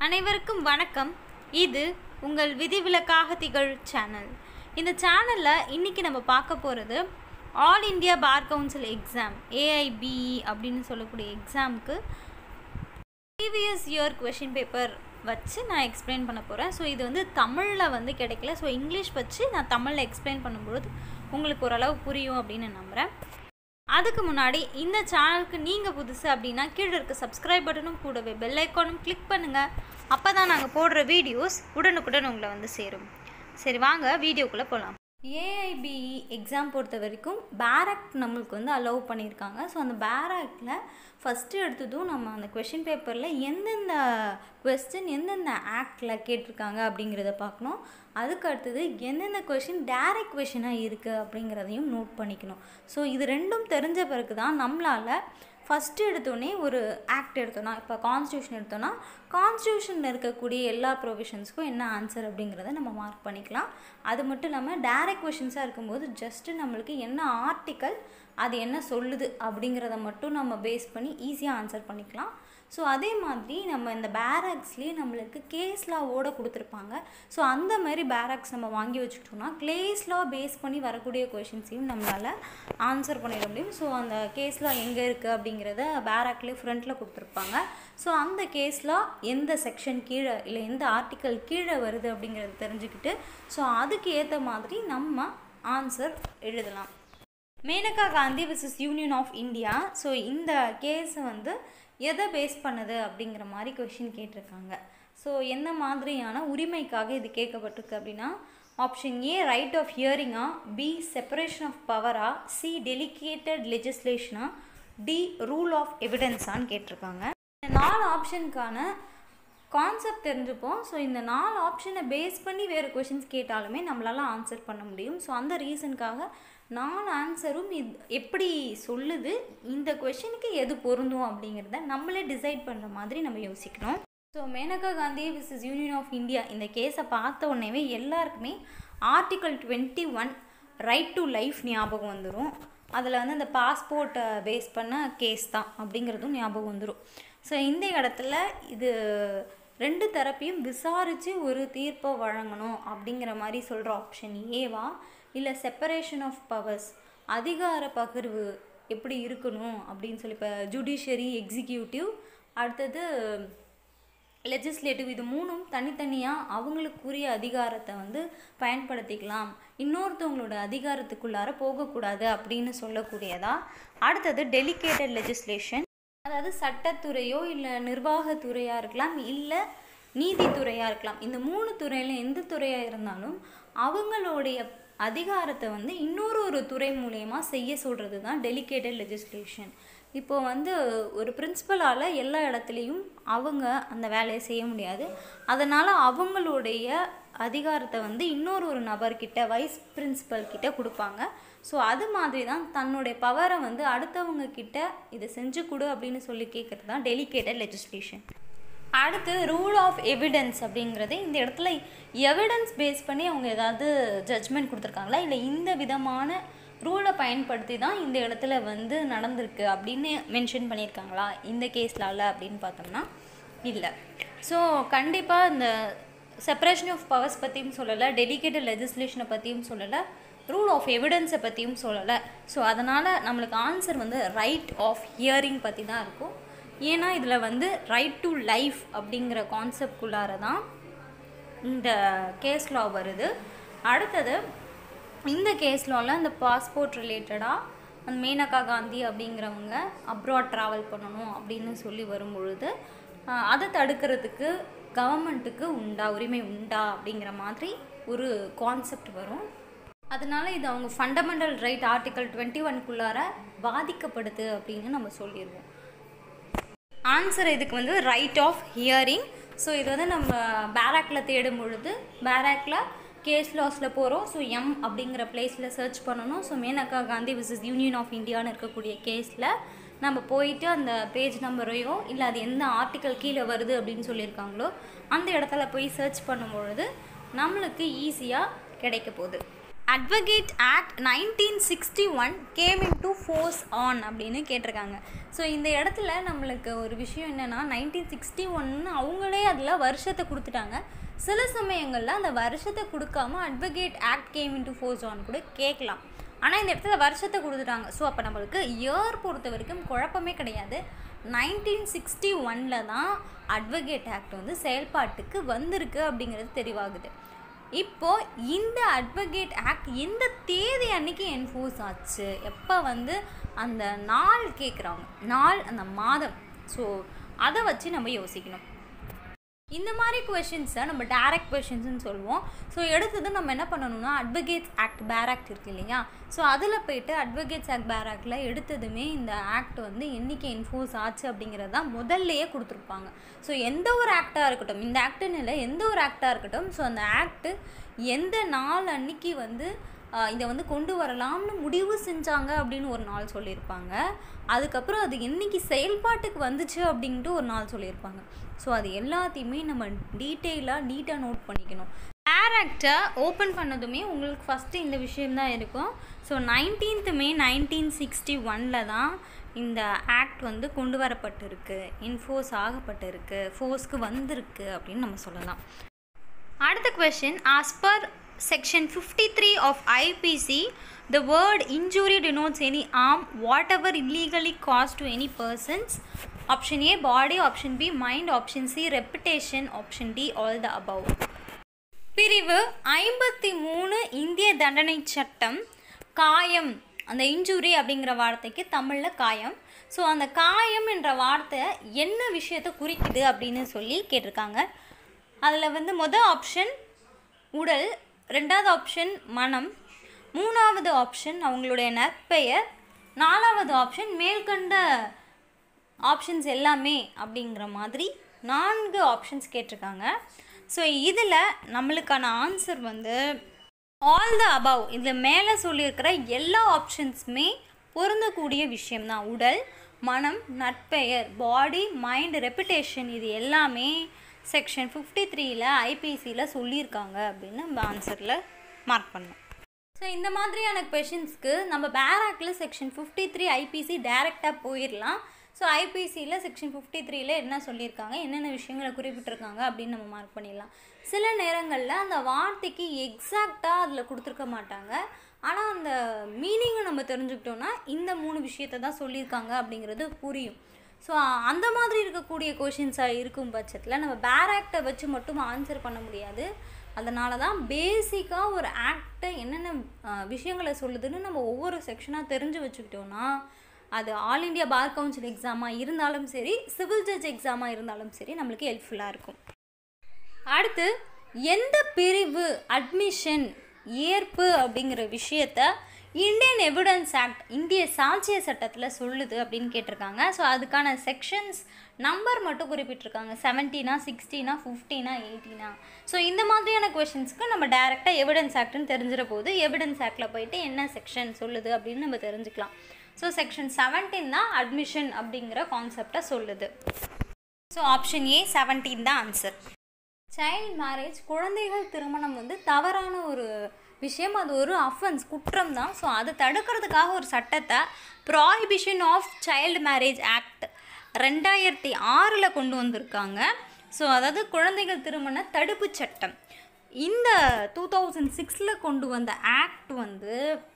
அனைவருக்கும் வணக்கம் இது உங்கள் விதிவிலக்காக திகழ் சேனல் இந்த சேனலில் இன்றைக்கி நம்ம பார்க்க போகிறது all India bar council exam AIBE அப்படின்னு சொல்லக்கூடிய எக்ஸாமுக்கு ப்ரீவியஸ் இயர் கொஷின் பேப்பர் வச்சு நான் எக்ஸ்பிளைன் பண்ண போகிறேன் ஸோ இது வந்து தமிழில் வந்து கிடைக்கல ஸோ இங்கிலீஷ் வச்சு நான் தமிழில் எக்ஸ்பிளைன் பண்ணும்பொழுது உங்களுக்கு ஓரளவு புரியும் அப்படின்னு நம்புகிறேன் அதுக்கு முன்னாடி இந்த சேனலுக்கு நீங்கள் புதுசு அப்படின்னா கீழே இருக்க சப்ஸ்கிரைப் பட்டனும் கூடவே பெல் ஐக்கானும் கிளிக் பண்ணுங்கள் அப்போ தான் நாங்கள் போடுற வீடியோஸ் உடனுக்குடன் உங்களை வந்து சேரும் சரி வாங்க வீடியோக்குள்ளே போகலாம் ஏஐபிஇ எக்ஸாம் பொறுத்த வரைக்கும் பேராக்ட் நம்மளுக்கு வந்து அலோவ் பண்ணியிருக்காங்க ஸோ அந்த பேராக்டில் ஃபஸ்ட்டு எடுத்ததும் நம்ம அந்த கொஷின் பேப்பரில் எந்தெந்த கொஸ்டின் எந்தெந்த ஆக்டில் கேட்டிருக்காங்க அப்படிங்கிறத பார்க்கணும் அதுக்கு அடுத்தது எந்தெந்த கொஷின் டேரக்ட் கொஷினாக இருக்குது அப்படிங்கிறதையும் நோட் பண்ணிக்கணும் ஸோ இது ரெண்டும் தெரிஞ்ச பிறகு தான் நம்மளால் ஃபஸ்ட்டு எடுத்தோடனே ஒரு ஆக்ட் எடுத்தோன்னா இப்போ கான்ஸ்டியூஷன் எடுத்தோன்னா கான்ஸ்டியூஷனில் இருக்கக்கூடிய எல்லா ப்ரொவிஷன்ஸ்க்கும் என்ன ஆன்சர் அப்படிங்கிறத நம்ம மார்க் பண்ணிக்கலாம் அது மட்டும் இல்லாமல் டேரக்ட் கொஷின்ஸாக இருக்கும்போது ஜஸ்ட்டு நம்மளுக்கு என்ன ஆர்டிக்கல் அது என்ன சொல்லுது அப்படிங்கிறத மட்டும் நம்ம பேஸ் பண்ணி ஈஸியாக ஆன்சர் பண்ணிக்கலாம் ஸோ அதே மாதிரி நம்ம இந்த பேராக்ஸ்லேயே நம்மளுக்கு கேஸ் லாவோட கொடுத்துருப்பாங்க ஸோ அந்த மாதிரி பேராக்ஸ் நம்ம வாங்கி வச்சுக்கிட்டோம்னா கேஸ் லா பேஸ் பண்ணி வரக்கூடிய கொஷின்ஸையும் நம்மளால் ஆன்சர் பண்ணிட முடியும் ஸோ அந்த கேஸ் லா எங்கே இருக்குது அப்படிங்கிறத பேராக்லேயே ஃப்ரண்ட்டில் கொடுத்துருப்பாங்க ஸோ அந்த கேஸ் லா எந்த செக்ஷன் கீழே இல்லை எந்த ஆர்டிக்கல் கீழே வருது அப்படிங்கிறத தெரிஞ்சுக்கிட்டு ஸோ அதுக்கு ஏற்ற மாதிரி நம்ம ஆன்சர் எழுதலாம் Maneka Gandhi versus union of India so இந்த கேஸை வந்து எதை பேஸ் பண்ணுது அப்படிங்கிற மாதிரி கொஷின் கேட்டிருக்காங்க ஸோ எந்த மாதிரியான உரிமைக்காக இது கேட்கப்பட்டிருக்கு அப்படின்னா ஆப்ஷன் ஏ ரைட் ஆஃப் ஹியரிங்கா பி செப்பரேஷன் ஆஃப் பவரா சி டெலிகேட்டட் லெஜிஸ்லேஷனா டி ரூல் ஆஃப் எவிடன்ஸான்னு கேட்டிருக்காங்க இந்த நாலு ஆப்ஷனுக்கான கான்செப்ட் தெரிஞ்சுப்போம் ஸோ இந்த நாலு ஆப்ஷனை பேஸ் பண்ணி வேறு கொஷின்ஸ் கேட்டாலுமே நம்மளால் ஆன்சர் பண்ண முடியும் ஸோ அந்த ரீசனுக்காக நாலு ஆன்சரும் இது எப்படி சொல்லுது இந்த கொஷினுக்கு எது பொருந்தும் அப்படிங்கிறத நம்மளே டிசைட் பண்ணுற மாதிரி நம்ம யோசிக்கணும் so Maneka Gandhi versus union of India இந்த கேஸை பார்த்த உடனேவே எல்லாருக்குமே article twenty one right to life ஞாபகம் வந்துடும் அதில் வந்து அந்த பாஸ்போர்ட்டை பேஸ் பண்ண கேஸ் தான் அப்படிங்கிறதும் ஞாபகம் வந்துடும் ஸோ இந்த இடத்துல இது ரெண்டு தரப்பையும் விசாரித்து ஒரு தீர்ப்பை வழங்கணும் அப்படிங்கிற மாதிரி சொல்கிற ஆப்ஷன் ஏவா இல்லை செப்பரேஷன் ஆஃப் பவர்ஸ் அதிகார பகிர்வு எப்படி இருக்கணும் அப்படின்னு சொல்லி இப்போ ஜுடிஷியரி எக்ஸிக்யூட்டிவ் அடுத்தது லெஜிஸ்லேட்டிவ் இது மூணும் தனித்தனியாக அவங்களுக்குரிய அதிகாரத்தை வந்து பயன்படுத்திக்கலாம் இன்னொருத்தவங்களோட அதிகாரத்துக்குள்ளார போகக்கூடாது அப்படின்னு சொல்லக்கூடியதா அடுத்தது டெலிகேட்டட் லெஜிஸ்லேஷன் அதாவது சட்டத்துறையோ இல்லை நிர்வாகத்துறையாக இருக்கலாம் இல்லை நீதித்துறையாக இருக்கலாம் இந்த மூணு துறையில் எந்த துறையாக இருந்தாலும் அவங்களுடைய அதிகாரத்தை வந்து இன்னொரு ஒரு துறை மூலயமா செய்ய சொல்கிறது தான் டெலிகேட்டட் லெஜிஸ்லேஷன் இப்போ வந்து ஒரு பிரின்சிபலால் எல்லா இடத்துலையும் அவங்க அந்த வேலையை செய்ய முடியாது அதனால் அவங்களுடைய அதிகாரத்தை வந்து இன்னொரு ஒரு நபர்கிட்ட வைஸ் பிரின்சிபல் கிட்ட கொடுப்பாங்க ஸோ அது மாதிரி தான் தன்னுடைய பவரை வந்து அடுத்தவங்க கிட்ட இதை செஞ்சு கொடு அப்படின்னு சொல்லி கேட்குறது தான் டெலிகேட்டட் லெஜிஸ்லேஷன் அடுத்து ரூல் ஆஃப் எவிடன்ஸ் அப்படிங்கிறது இந்த இடத்துல எவிடன்ஸ் பேஸ் பண்ணி அவங்க ஏதாவது ஜட்ஜ்மெண்ட் கொடுத்துருக்காங்களா இல்லை இந்த விதமான ரூலை பயன்படுத்தி தான் இந்த இடத்துல வந்து நடந்திருக்கு அப்படின்னு மென்ஷன் பண்ணியிருக்காங்களா இந்த கேஸ்லால் அப்படின்னு பார்த்தோம்னா இல்லை ஸோ கண்டிப்பாக இந்த செப்பரேஷன் ஆஃப் பவர்ஸ் பற்றியும் சொல்லலை டெலிகேட்டட் லெஜிஸ்லேஷனை பற்றியும் சொல்லலை ரூல் ஆஃப் எவிடன்ஸை பற்றியும் சொல்லலை ஸோ அதனால் நம்மளுக்கு ஆன்சர் வந்து ரைட் ஆஃப் ஹியரிங் பற்றி தான் இருக்கும் ஏன்னா இதில் வந்து ரைட் டு லைஃப் அப்படிங்கிற கான்செப்ட்குள்ளார தான் இந்த கேஸ் லா வருது அடுத்தது இந்த கேஸ் லாவில் இந்த பாஸ்போர்ட் ரிலேட்டடாக அந்த மேனகா காந்தி அப்படிங்கிறவங்க அப்ராட் ட்ராவல் பண்ணணும் அப்படின்னு சொல்லி வரும்பொழுது அதை தடுக்கிறதுக்கு கவர்மெண்ட்டுக்கு உண்டா உரிமை உண்டா அப்படிங்கிற மாதிரி ஒரு கான்செப்ட் வரும் அதனால இது அவங்க ஃபண்டமெண்டல் ரைட் ஆர்டிக்கல் டுவெண்ட்டி ஒன்குள்ளார பாதிக்கப்படுது அப்படின்னு நம்ம சொல்லிடுவோம் ஆன்சர் இதுக்கு வந்து ரைட் ஆஃப் ஹியரிங் ஸோ இது வந்து நம்ம பேராக்கில் தேடும் பொழுது பேராக்கில் கேஸ் லாஸில் போகிறோம் ஸோ எம் அப்படிங்கிற பிளேஸில் சர்ச் பண்ணணும் so Maneka Gandhi versus union of இந்தியான்னு இருக்கக்கூடிய கேஸில் நம்ம போயிட்டு அந்த பேஜ் நம்பரையோ இல்லை அது எந்த ஆர்டிக்கல் கீழே வருது அப்படின்னு சொல்லியிருக்காங்களோ அந்த இடத்துல போய் சர்ச் பண்ணும்பொழுது நம்மளுக்கு ஈஸியாக கிடைக்க போகுது advocate act nineteen sixty one came into force on அப்படின்னு கேட்டிருக்காங்க ஸோ இந்த இடத்துல நம்மளுக்கு ஒரு விஷயம் என்னென்னா நைன்டீன் சிக்ஸ்டி ஒன்னு அவங்களே அதில் வருஷத்தை கொடுத்துட்டாங்க சில சமயங்களில் அந்த வருஷத்தை கொடுக்காம advocate act came into force on கூட கேட்கலாம் ஆனால் இந்த இடத்துல வருஷத்தை கொடுத்துட்டாங்க ஸோ அப்போ நம்மளுக்கு இயர் பொறுத்த வரைக்கும் குழப்பமே கிடையாது நைன்டீன் சிக்ஸ்டி ஒனில் தான் அட்வொகேட் ஆக்ட் வந்து செயல்பாட்டுக்கு வந்திருக்கு அப்படிங்கிறது தெரிவாகுது இப்போ இந்த அட்வொகேட் ஆக்ட் எந்த தேதி அன்னைக்கு என்ஃபோர்ஸ் ஆச்சு எப்போ வந்து அந்த நாள் கேட்குறாங்க நாள் அந்த மாதம் ஸோ அதை வச்சு நம்ம யோசிக்கணும் இந்த மாதிரி கொஷின்ஸை நம்ம டேரக்ட் கொஷின்ஸ்னு சொல்லுவோம் ஸோ எடுத்தது நம்ம என்ன பண்ணணும்னா அட்வொகேட்ஸ் ஆக்ட் பேர் ஆக்ட் இருக்கு இல்லையா ஸோ அதில் போயிட்டு அட்வொகேட்ஸ் ஆக்ட் பேர் ஆக்டில் எடுத்ததுமே இந்த ஆக்ட் வந்து என்றைக்கு என்ஃபோர்ஸ் ஆச்சு அப்படிங்கிறது தான் முதல்லையே கொடுத்துருப்பாங்க ஸோ எந்த ஒரு ஆக்டாக இருக்கட்டும் இந்த ஆக்டுன்னு இல்லை எந்த ஒரு ஆக்டாக இருக்கட்டும் ஸோ அந்த ஆக்ட்டு எந்த நாள் அன்னைக்கு வந்து இதை வந்து கொண்டு வரலாம்னு முடிவு செஞ்சாங்க அப்படின்னு ஒரு நாள் சொல்லியிருப்பாங்க அதுக்கப்புறம் அது என்னைக்கு செயல்பாட்டுக்கு வந்துச்சு அப்படின்ட்டு ஒரு நாள் சொல்லியிருப்பாங்க ஸோ அது எல்லாத்தையுமே நம்ம டீட்டெயிலாக நீட்டாக நோட் பண்ணிக்கணும் ஏர் ஆக்டை ஓப்பன் பண்ணதுமே உங்களுக்கு ஃபஸ்ட்டு இந்த விஷயம்தான் இருக்கும் so nineteenth May nineteen sixty ஒனில் தான் இந்த ஆக்ட் வந்து கொண்டு வரப்பட்டிருக்கு இன்ஃபோர்ஸ் ஆகப்பட்டிருக்கு ஃபோர்ஸ்க்கு வந்திருக்கு அப்படின்னு நம்ம சொல்லலாம் அடுத்த question as per section fifty three of IPC the word injury denotes any harm whatever illegally caused to any persons option a body option b mind option c reputation option d all the above பிரிவு ஐம்பத்தி மூணு இந்திய தண்டனை சட்டம் காயம் அந்த injury அப்படிங்கிற வார்த்தைக்கு தமிழில் காயம் ஸோ அந்த காயம் என்ற வார்த்தை என்ன விஷயத்தை குறிக்குது அப்படின்னு சொல்லி கேட்டிருக்காங்க அதில் வந்து மொதல் ஆப்ஷன் உடல் ரெண்டாவது ஆப்ஷன் மனம் மூணாவது ஆப்ஷன் அவங்களுடைய நற்பெயர் நாலாவது ஆப்ஷன் மேற்கண்ட ஆப்ஷன்ஸ் எல்லாமே அப்படிங்கிற மாதிரி நான்கு ஆப்ஷன்ஸ் கேட்டிருக்காங்க ஸோ இதில் நம்மளுக்கான ஆன்சர் வந்து ஆல் த அபவ் இதில் மேலே சொல்லியிருக்கிற எல்லா ஆப்ஷன்ஸுமே பொருந்தக்கூடிய விஷயம்தான் உடல் மனம் நற்பெயர் பாடி மைண்ட் ரெப்புடேஷன் இது எல்லாமே செக்ஷன் ஃபிஃப்டி த்ரீயில் ஐபிசியில் சொல்லியிருக்காங்க அப்படின்னு நம்ம ஆன்சரில் மார்க் பண்ணோம் ஸோ இந்த மாதிரியான கொஷின்ஸ்க்கு நம்ம பேராக்கில் செக்ஷன் ஃபிஃப்டி த்ரீ ஐபிசி டைரெக்டாக போயிடலாம் ஸோ ஐபிசியில் செக்ஷன் ஃபிஃப்டி த்ரீல என்ன சொல்லியிருக்காங்க என்னென்ன விஷயங்களை குறிப்பிட்டிருக்காங்க அப்படின்னு நம்ம மார்க் பண்ணிடலாம் சில நேரங்களில் அந்த வார்த்தைக்கு எக்ஸாக்டாக அதில் கொடுத்துருக்க மாட்டாங்க ஆனால் அந்த மீனிங்கை நம்ம தெரிஞ்சுக்கிட்டோன்னா இந்த மூணு விஷயத்தை தான் சொல்லியிருக்காங்க அப்படிங்கிறது புரியும் ஸோ அந்த மாதிரி இருக்கக்கூடிய கொஷின்ஸாக இருக்கும் பட்சத்தில் நம்ம பேர் ஆக்டை வச்சு மட்டும் ஆன்சர் பண்ண முடியாது அதனால தான் பேசிக்காக ஒரு ஆக்டை என்னென்ன விஷயங்களை சொல்லுதுன்னு நம்ம ஒவ்வொரு செக்ஷனாக தெரிஞ்சு வச்சுக்கிட்டோன்னா அது ஆல் இண்டியா பார் கவுன்சில் எக்ஸாமாக இருந்தாலும் சரி சிவில் ஜட்ஜ் எக்ஸாமாக இருந்தாலும் சரி நம்மளுக்கு ஹெல்ப்ஃபுல்லாக இருக்கும் அடுத்து எந்த பிரிவு அட்மிஷன் ஏற்பு அப்படிங்கிற விஷயத்த இந்தியன் எவிடன்ஸ் ஆக்ட் இந்திய சாட்சிய சட்டத்தில் சொல்லுது அப்படின்னு கேட்டிருக்காங்க ஸோ அதுக்கான செக்ஷன்ஸ் நம்பர் மட்டும் குறிப்பிட்டிருக்காங்க செவன்டீனா சிக்ஸ்டீனா ஃபிஃப்டீனா எயிட்டீனா ஸோ இந்த மாதிரியான கொஷின்ஸ்க்கு நம்ம டேரெக்டாக எவிடன்ஸ் ஆக்ட்னு தெரிஞ்சிட போது எவிடன்ஸ் ஆக்டில் போயிட்டு என்ன செக்ஷன் சொல்லுது அப்படின்னு நம்ம தெரிஞ்சுக்கலாம் ஸோ செக்ஷன் செவன்டீன் தான் அட்மிஷன் அப்படிங்கிற கான்செப்டை சொல்லுது ஸோ ஆப்ஷன் ஏ செவன்டீன் தான் ஆன்சர் சைல்ட் மேரேஜ் குழந்தைகள் திருமணம் வந்து தவறான ஒரு விஷயம் அது ஒரு அஃபென்ஸ் குற்றம் தான் ஸோ அதை தடுக்கிறதுக்காக ஒரு சட்டத்தை prohibition of child marriage act ரெண்டாயிரத்தி ஆறில் கொண்டு வந்திருக்காங்க ஸோ அதாவது குழந்தைகள் திருமண தடுப்பு சட்டம் இந்த டூ தௌசண்ட் சிக்ஸில் கொண்டு வந்த ஆக்ட் வந்து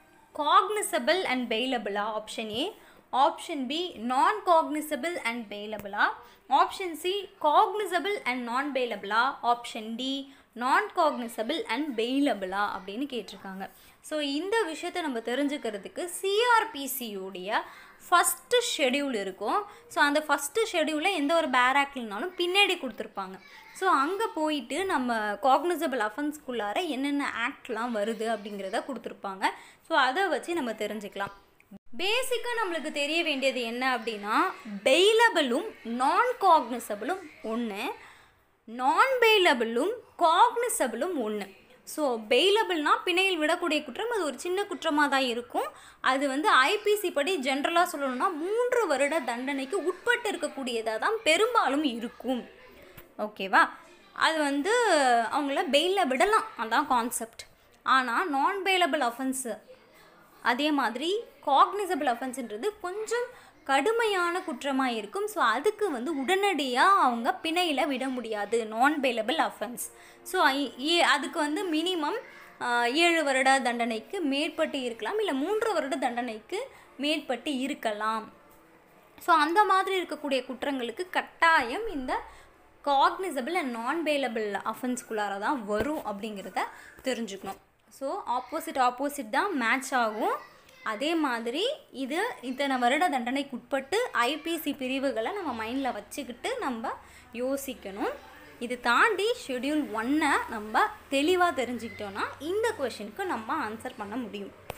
காக்னிசபிள் அண்ட் பெயிலபிளா option A option B non cognizable and பெயிலபிளா option C cognizable and non பெயிலபிளா option D non cognizable and பெயிலபிளா அப்படின்னு கேட்டிருக்காங்க ஸோ இந்த விஷயத்தை நம்ம தெரிஞ்சுக்கிறதுக்கு சிஆர்பிசியுடைய ஃபஸ்ட்டு ஷெடியூல் இருக்கும் ஸோ அந்த ஃபஸ்ட்டு ஷெடியூலில் எந்த ஒரு பேராக்ட்லனாலும் பின்னாடி கொடுத்துருப்பாங்க ஸோ அங்கே போயிட்டு நம்ம காக்னிசபிள் அஃபென்ஸ்குள்ளார என்னென்ன ஆக்ட்லாம் வருது அப்படிங்கிறத கொடுத்துருப்பாங்க ஸோ அதை வச்சு நம்ம தெரிஞ்சுக்கலாம் பேசிக்காக நம்மளுக்கு தெரிய வேண்டியது என்ன அப்படின்னா பெயிலபிளும் நான் காக்னிசபிளும் ஒன்று நான் பெயிலபிளும் காக்னிசபிளும் ஒன்று ஸோ பெயிலபிள்னா பிணையில் விடக்கூடிய குற்றம் அது ஒரு சின்ன குற்றமாக தான் இருக்கும் அது வந்து ஐபிசி படி ஜென்ரலாக சொல்லணும்னா மூன்று வருட தண்டனைக்கு உட்பட்டு இருக்கக்கூடியதாக தான் பெரும்பாலும் இருக்கும் ஓகேவா அது வந்து அவங்கள பெயிலில் விடலாம் அதான் கான்செப்ட் ஆனால் நான் பெயிலபிள் அஃபென்ஸு அதே மாதிரி காக்னிசபிள் அஃபென்ஸ்ன்றது கொஞ்சம் கடுமையான குற்றமாக இருக்கும் ஸோ அதுக்கு வந்து உடனடியாக அவங்க பிணையில் விட முடியாது நான் பெயிலபிள் அஃபென்ஸ் ஸோ அதுக்கு வந்து மினிமம் ஏழு வருட தண்டனைக்கு மேற்பட்டு இருக்கலாம் இல்லை மூன்று வருட தண்டனைக்கு மேற்பட்டு இருக்கலாம் ஸோ அந்த மாதிரி இருக்கக்கூடிய குற்றங்களுக்கு கட்டாயம் இந்த காக்னிசபிள் அண்ட் நான் பெயிலபிள் அஃபென்ஸ்குள்ளார தான் வரும் அப்படிங்கிறத தெரிஞ்சுக்கணும் ஸோ ஆப்போசிட் ஆப்போசிட் தான் மேட்ச் ஆகும் அதே மாதிரி இது இத்தனை வருட தண்டனைக்கு உட்பட்டு ஐபிசி பிரிவுகளை நம்ம மைண்டில் வச்சுக்கிட்டு நம்ம யோசிக்கணும் இது தாண்டி ஷெட்யூல் ஒன்னை நம்ம தெளிவாக தெரிஞ்சுக்கிட்டோன்னா இந்த கொஷினுக்கு நம்ம ஆன்சர் பண்ண முடியும்